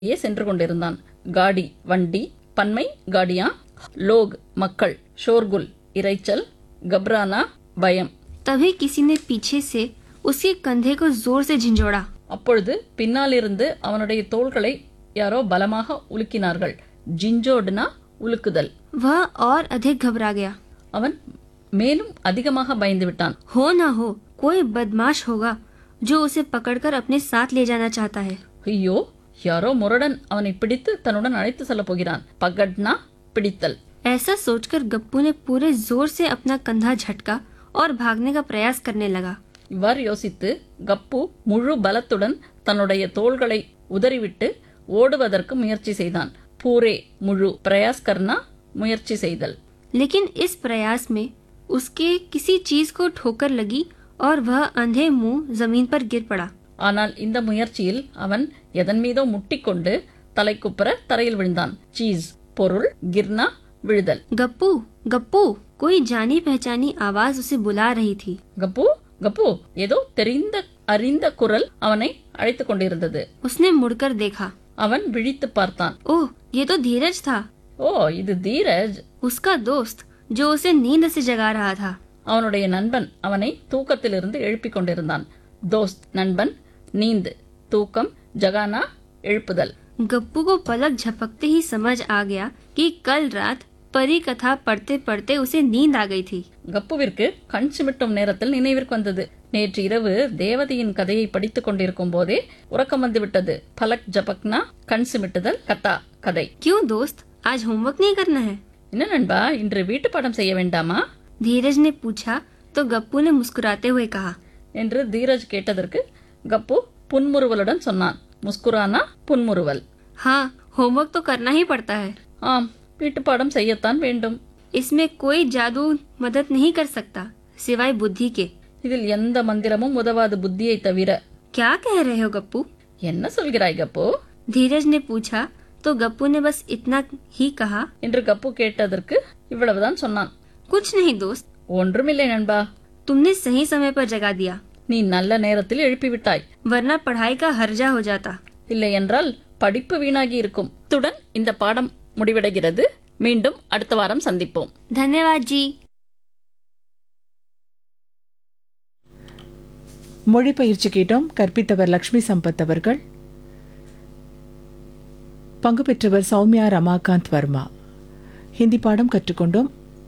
யே சென்று கொண்டிருந்தான் காடி வண்டி பன்மை காடியா லோக் மக்கள் ஷோர்குல் இரைச்சல் கப்ரானா பயம் तभी किसी ने पीछे से उसके कंधे को जोर से झिंझोड़ा அப்பொழுது பின்னாலிருந்து அவனுடைய தோள்களை யாரோ பலமாக உலுக்கினார்கள் ஜிஞ்சோடுனா உலுக்குதல் वह और अधिक घबरा गया அவன் மேலும் அதிகமாக பயந்து விட்டான் हो ना हो कोई बदमाश होगा जो उसे पकड़कर अपने साथ ले जाना चाहता है ஐயோ யாரோ முரடன் அவனை பிடித்து தன்னுடன் அழைத்து செல்லப் போகிறான் பகட்னா பிடித்தல் ऐसा सोचकर गप्पू ने पूरे जोर से अपना कंधा झटका और भागने का प्रयास करने लगा இவ்வாறு யோசித்து கப்பு முழு பலத்துடன் தன்னுடைய தோள்களை உதறிவிட்டு ஓடுவதற்கு முயற்சி செய்தான் பூரே முழு பிரயாஸ் கர்னா முயற்சி செய்தல் लेकिन इस प्रयास में उसके किसी चीज को ठोकर लगी और वह अंधे मुंह जमीन पर गिर पड़ा ஆனால் இந்த முயற்சியில் அவன் எதன் மீதோ முட்டிக்கொண்டு தலைக்குப்புற தரையில் விழுந்தான் சீஸ் பொருள் கிர்னா விழுதல் गप्पू गप्पू कोई जानी पहचानी आवाज उसे बुला रही थी கப்பு கப்பு ஏதோ தெரிந்த அறிந்த குரல் அவனை அழைத்துக் கொண்டிருந்தது उसने मुड़कर देखा அவன் விழித்து பார்த்தான் ओह ये तो धीरज था ஓ இது தீரஜ் उसका दोस्त जो उसे नींद से जगा रहा था அவனுடைய நண்பன் அவனை தூக்கத்திலிருந்து எழுப்பிக் கொண்டிருந்தான் தோஸ்த் நண்பன் நீந்து தூக்கம் ஜகானா எழுப்புதல் गप्पू को पलक झपकते ही समझ आ गया कि कल रात परी कथा पढ़ते पढ़ते उसे नींद आ गई थी கப்புவிற்கு கண் சிமிட்டும் நேரத்தில் நினைவிற்கு வந்தது நேற்று இரவு தேவதையின் கதையை படித்துக் கொண்டிருக்கும் போதே உறக்கம் வந்து விட்டது பலக் ஜபக்னா கண் சிமிட்டுதல் கதா கதை क्यों दोस्त आज होमवर्क नहीं करना है என்ன நண்பா இன்று வீட்டு பாடம் செய்ய வேண்டாமா धीरज ने पूछा तो गप्पू ने मुस्कुराते हुए कहा என்று தீரஜ் கேட்டதற்கு கப்பு புன்முறுவலுடன் சொன்னான் முஸ்குரானா புன்முறுவல் हाँ होमवर्क तो करना ही पड़ता है ஆம் வீட்டு பாடம் செய்யத்தான் வேண்டும் इसमें कोई जादू मदद नहीं कर सकता सिवाय बुद्धि के இதில் எந்த மந்திரமும் உதவாது புத்தியை தவிர क्या कह रहे हो गप्पू என்ன சொல்கிறாய் கப்பு धीरज ने पूछा तो गप्पू ने बस इतना ही कहा என்று கப்பு கேட்டதற்கு இவ்வளவுதான் சொன்னான் कुछ नहीं दोस्त ஒன்றுமில்லை நண்பா तुमने सही समय पर जगा दिया நீ நல்ல நேரத்தில் எழுப்பிவிட்டாய் वरना पढ़ाई का हर्जा हो जाता இல்லை என்றால் படிப்பு வீணாகி இருக்கும் இத்துடன் இந்த பாடம் முடிவடைகிறது மீண்டும் அடுத்த வாரம் சந்திப்போம் धन्यवाद जी மொழி பயிற்சி கேட்டோம் கற்பித்தவர் லக்ஷ்மி சம்பத் அவர்கள் பங்கு பெற்றவர் சௌமியா ரமாகாந்த் வர்மா ஹிந்தி பாடம் கற்றுக்கொண்டோம்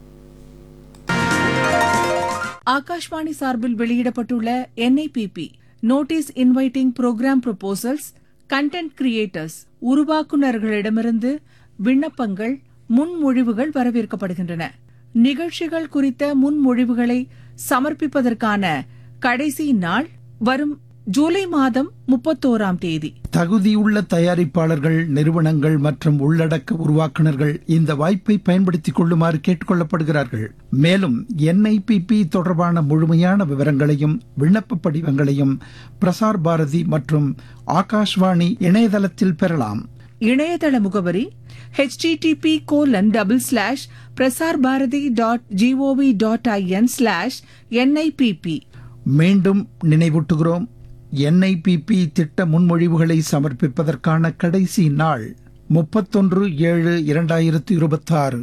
ஆகாஷ்வாணி சார்பில் வெளியிடப்பட்டுள்ள NIBP notice inviting programme proposals content creators உருவாக்குநர்களிடமிருந்து விண்ணப்பங்கள் முன்மொழிவுகள் வரவேற்கப்படுகின்றன நிகழ்ச்சிகள் குறித்த முன்மொழிவுகளை சமர்ப்பிப்பதற்கான கடைசி நாள் வரும் ஜூலை மாதம் முப்பத்தோராம் தேதி தகுதியுள்ள தயாரிப்பாளர்கள் நிறுவனங்கள் மற்றும் உள்ளடக்க உருவாக்குனர்கள் இந்த வாய்ப்பை பயன்படுத்திக் கொள்ளுமாறு கேட்டுக்கொள்ளப்படுகிறார்கள் மேலும் என்ஐபிபி தொடர்பான முழுமையான விவரங்களையும் விண்ணப்ப படிவங்களையும் பிரசார் பாரதி மற்றும் ஆகாஷ்வாணி இணையதளத்தில் பெறலாம் இணையதள முகவரி http colon double slash Prasar Bharati dot GOV dot IN slash NIBP மீண்டும் நினைவூட்டுகிறோம் என்ஐபிபி திட்ட முன்மொழிவுகளை சமர்ப்பிப்பதற்கான கடைசி நாள் முப்பத்தொன்று ஏழு இரண்டாயிரத்து இருபத்தாறு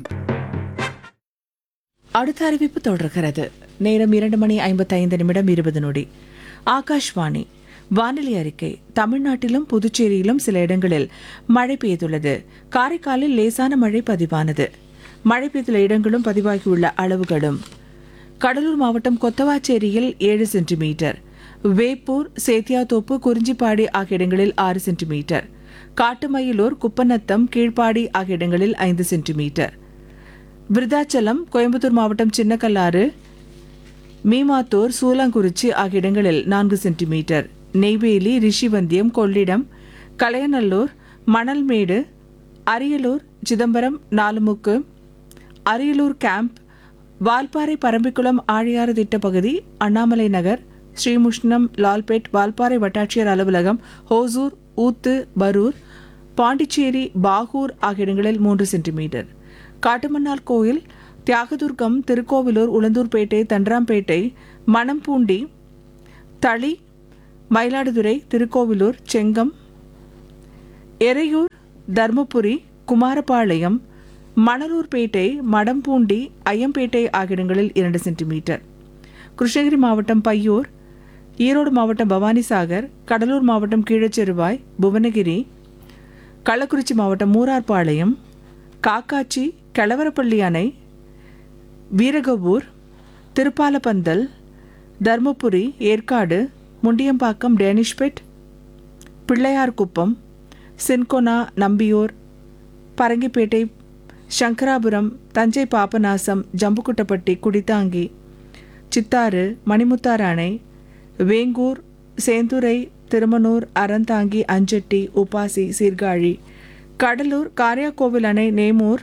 அடுத்த அறிவிப்பு தொடர்கிறது நேரம் இரண்டு மணி ஐம்பத்தைந்து நிமிடம் இருபது நொடி ஆகாஷ்வாணி வானிலை அறிக்கை தமிழ்நாட்டிலும் புதுச்சேரியிலும் சில இடங்களில் மழை பெய்துள்ளது காரைக்காலில் லேசான மழை பதிவானது மழை பெய்துள்ள இடங்களும் பதிவாகியுள்ள அளவுகளும் கடலூர் மாவட்டம் கொத்தவாச்சேரியில் ஏழு சென்டிமீட்டர் வேப்பூர் சேத்தியாத்தோப்பு குறிஞ்சிப்பாடி ஆகிய இடங்களில் ஆறு சென்டிமீட்டர் காட்டுமயிலூர் குப்பநத்தம் கீழ்ப்பாடி ஆகிய இடங்களில் ஐந்து சென்டிமீட்டர் விருதாச்சலம் கோயம்புத்தூர் மாவட்டம் சின்னக்கல்லாறு மீமாத்தூர் சூலாங்குறிச்சி ஆகிய இடங்களில் நான்கு சென்டிமீட்டர் நெய்வேலி ரிஷிவந்தியம் கொள்ளிடம் கலையநல்லூர் மணல்மேடு அரியலூர் சிதம்பரம் நாலுமுக்கு அரியலூர் கேம்ப் வால்பாறை பரம்பிக்குளம் ஆழியாறு திட்ட பகுதி அண்ணாமலை நகர் ஸ்ரீமுஷ்ணம் லால்பேட் வால்பாறை வட்டாட்சியர் அலுவலகம் ஹோசூர் ஊத்து பரூர் பாண்டிச்சேரி பாகூர் ஆகிய இடங்களில் மூன்று சென்டிமீட்டர் காட்டுமன்னார் கோயில் தியாகதுர்கம் திருக்கோவிலூர் உளுந்தூர்பேட்டை தண்டராம்பேட்டை மணம்பூண்டி தளி மயிலாடுதுறை திருக்கோவிலூர் செங்கம் எரையூர் தர்மபுரி குமாரபாளையம் மணலூர்பேட்டை மடம்பூண்டி ஐயம்பேட்டை ஆகிய இடங்களில் இரண்டு சென்டிமீட்டர் கிருஷ்ணகிரி மாவட்டம் பையூர் ஈரோடு மாவட்டம் பவானிசாகர் கடலூர் மாவட்டம் கீழச்செருவாய் புவனகிரி கள்ளக்குறிச்சி மாவட்டம் மூரார்பாளையம் காக்காச்சி கெளவரப்பள்ளி அணை வீரகபூர் திருப்பாலப்பந்தல் தர்மபுரி ஏற்காடு முண்டியம்பாக்கம் டேனிஷ்பெட் பிள்ளையார்குப்பம் சின்கோனா நம்பியூர் பரங்கிப்பேட்டை சங்கராபுரம் தஞ்சை பாபநாசம் ஜம்புக்குட்டப்பட்டி குடித்தாங்கி சித்தாறு மணிமுத்தாறு அணை வேங்கூர் சேந்துரை திருமனூர் அறந்தாங்கி அஞ்சட்டி உப்பாசி சீர்காழி கடலூர் காரியாக்கோவில் அணை நேமூர்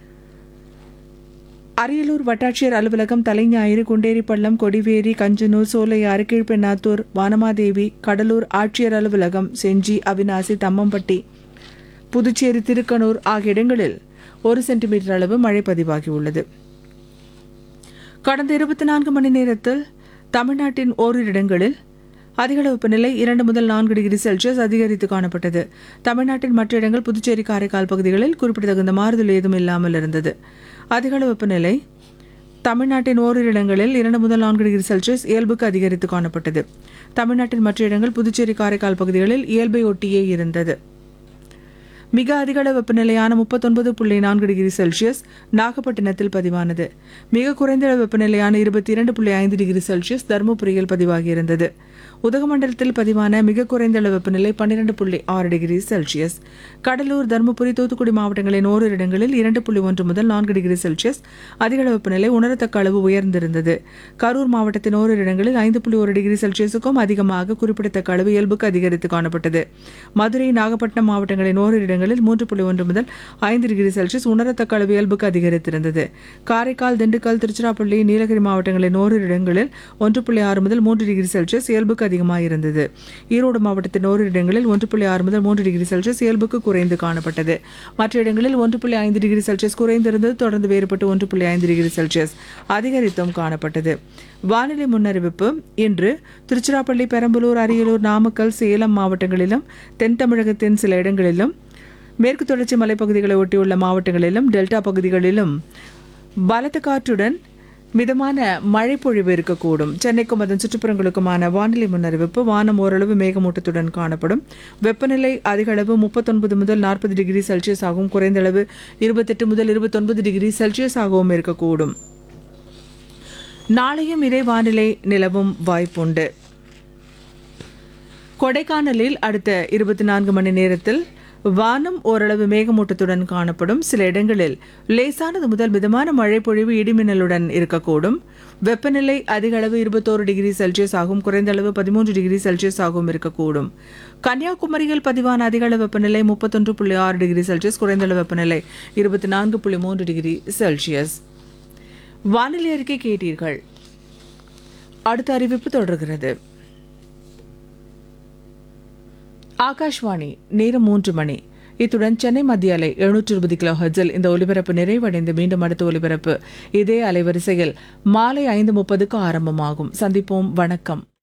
அரியலூர் வட்டாட்சியர் அலுவலகம் தலைஞாயிறு குண்டேரிப்பள்ளம் கொடிவேரி கஞ்சனூர் சோலையாறு கீழ்பெண்ணாத்தூர் வானமாதேவி கடலூர் ஆட்சியர் அலுவலகம் செஞ்சி அவினாசி தம்மம்பட்டி புதுச்சேரி திருக்கனூர் ஆகிய இடங்களில் ஒரு சென்டிமீட்டர் அளவு மழை பதிவாகியுள்ளது கடந்த இருபத்தி நான்கு மணி நேரத்தில் தமிழ்நாட்டின் ஓரிரு இடங்களில் அதிகளவு வெப்பநிலை இரண்டு முதல் நான்கு டிகிரி செல்சியஸ் அதிகரித்து காணப்பட்டது தமிழ்நாட்டின் மற்ற இடங்கள் புதுச்சேரி காரைக்கால் பகுதிகளில் குறிப்பிடத்தகுந்த மாறுதல் ஏதும் இல்லாமல் இருந்தது அதிகளவு வெப்பநிலை தமிழ்நாட்டின் ஓரிரு இடங்களில் இரண்டு முதல் நான்கு டிகிரி செல்சியஸ் இயல்புக்கு அதிகரித்து காணப்பட்டது தமிழ்நாட்டின் மற்ற இடங்கள் புதுச்சேரி காரைக்கால் பகுதிகளில் இயல்பை ஒட்டியே இருந்தது மிக அதிகள வெப்பநிலையான முப்பத்தொன்பது புள்ளி நான்கு டிகிரி செல்சியஸ் நாகப்பட்டினத்தில் பதிவானது மிக குறைந்த அளவு வெப்பநிலையான இருபத்தி இரண்டு புள்ளி ஐந்து டிகிரி செல்சியஸ் தருமபுரியில் பதிவாகியிருந்தது உதகமண்டலத்தில் பதிவான மிக குறைந்த அளவு வெப்பநிலை பன்னிரண்டு புள்ளி ஆறு டிகிரி செல்சியஸ் கடலூர் தருமபுரி தூத்துக்குடி மாவட்டங்களின் ஓரிரு இடங்களில் இரண்டு புள்ளி ஒன்று முதல் நான்கு டிகிரி செல்சியஸ் அதிகள வெப்பநிலை உணரத்தக்க அளவு உயர்ந்திருந்தது கரூர் மாவட்டத்தின் ஓரிரு இடங்களில் ஐந்து புள்ளி ஒரு டிகிரி செல்சியஸுக்கும் அதிகமாக குறிப்பிடத்தக்க அளவு இயல்புக்கு அதிகரித்து காணப்பட்டது மதுரை நாகப்பட்டினம் மாவட்டங்களின் ஓரிரு இடங்களில் மூன்று புள்ளி ஒன்று முதல் ஐந்து டிகிரி செல்சியஸ் உணரத்தக்க அளவு இயல்புக்கு அதிகரித்திருந்தது காரைக்கால் திண்டுக்கல் திருச்சிராப்பள்ளி நீலகிரி மாவட்டங்களின் ஓரிரு இடங்களில் ஒன்று புள்ளி ஆறு முதல் மூன்று டிகிரி செல்சியஸ் இயல்புக்கு அதிகமாக இருந்தது ஈரோடு மாவட்டத்தின் ஓரிரு இடங்களில் ஒன்று புள்ளி ஆறு முதல் மூன்று டிகிரி செல்சியஸ் இயல்புக்கு குறைந்து காணப்பட்டது மற்ற இடங்களில் ஒன்று புள்ளி ஐந்து டிகிரி செல்சியஸ் குறைந்திருந்தது தொடர்ந்து வேறுபட்டு ஒன்று புள்ளி ஐந்து டிகிரி செல்சியஸ் அதிகரித்தும் காணப்பட்டது வானிலை முன்னறிவிப்பு இன்று திருச்சிராப்பள்ளி பெரம்பலூர் அரியலூர் நாமக்கல் சேலம் மாவட்டங்களிலும் தென் தமிழகத்தின் சில இடங்களிலும் மேற்கு தொடர்ச்சி மலைப்பகுதிகளை ஒட்டியுள்ள மாவட்டங்களிலும் டெல்டா பகுதிகளிலும் பலத்த காற்றுடன் மிதமான மழை பொழிவு இருக்கக்கூடும் சென்னைக்கும் அதன் சுற்றுப்புறங்களுக்குமான வானிலை முன்னறிவிப்பு வானம் ஓரளவு மேகமூட்டத்துடன் காணப்படும் வெப்பநிலை அதிக அளவு முப்பத்தொன்பது முதல் நாற்பது டிகிரி செல்சியஸ் ஆகவும் குறைந்த அளவு இருபத்தெட்டு முதல் இருபத்தொன்பது டிகிரி செல்சியஸ் ஆகவும் இருக்கக்கூடும் நாளையும் இதே வானிலை நிலவும் வாய்ப்புண்டு கொடைக்கானலில் அடுத்த இருபத்தி நான்கு மணி நேரத்தில் வானம் ஓரளவு மேகமூட்டத்துடன் காணப்படும் சில இடங்களில் லேசானது முதல் மிதமான மழை பொழிவு இடிமின்னலுடன் இருக்கக்கூடும் வெப்பநிலை அதிக அளவு இருபத்தோரு டிகிரி செல்சியஸ் ஆகும் குறைந்த அளவு பதிமூன்று டிகிரி செல்சியஸ் ஆகவும் இருக்கக்கூடும் கன்னியாகுமரியில் பதிவான அதிக அளவு வெப்பநிலை முப்பத்தொன்று புள்ளி ஆறு டிகிரி செல்சியஸ் குறைந்த அளவு வெப்பநிலை இருபத்தி நான்கு புள்ளி மூன்று டிகிரி செல்சியஸ் வானிலை அறிக்கை கேட்டீர்கள் அடுத்த அறிவிப்பு தொடர்கிறது ஆகாஷ்வாணி நேரம் மூன்று மணி இத்துடன் சென்னை மத்திய அலை எழுநூற்று இருபது கிலோ ஹர்ட்ஸில் இந்த ஒலிபரப்பு நிறைவடைந்து மீண்டும் அடுத்த ஒலிபரப்பு இதே அலைவரிசையில் மாலை ஐந்து முப்பதுக்கு ஆரம்பமாகும் சந்திப்போம் வணக்கம்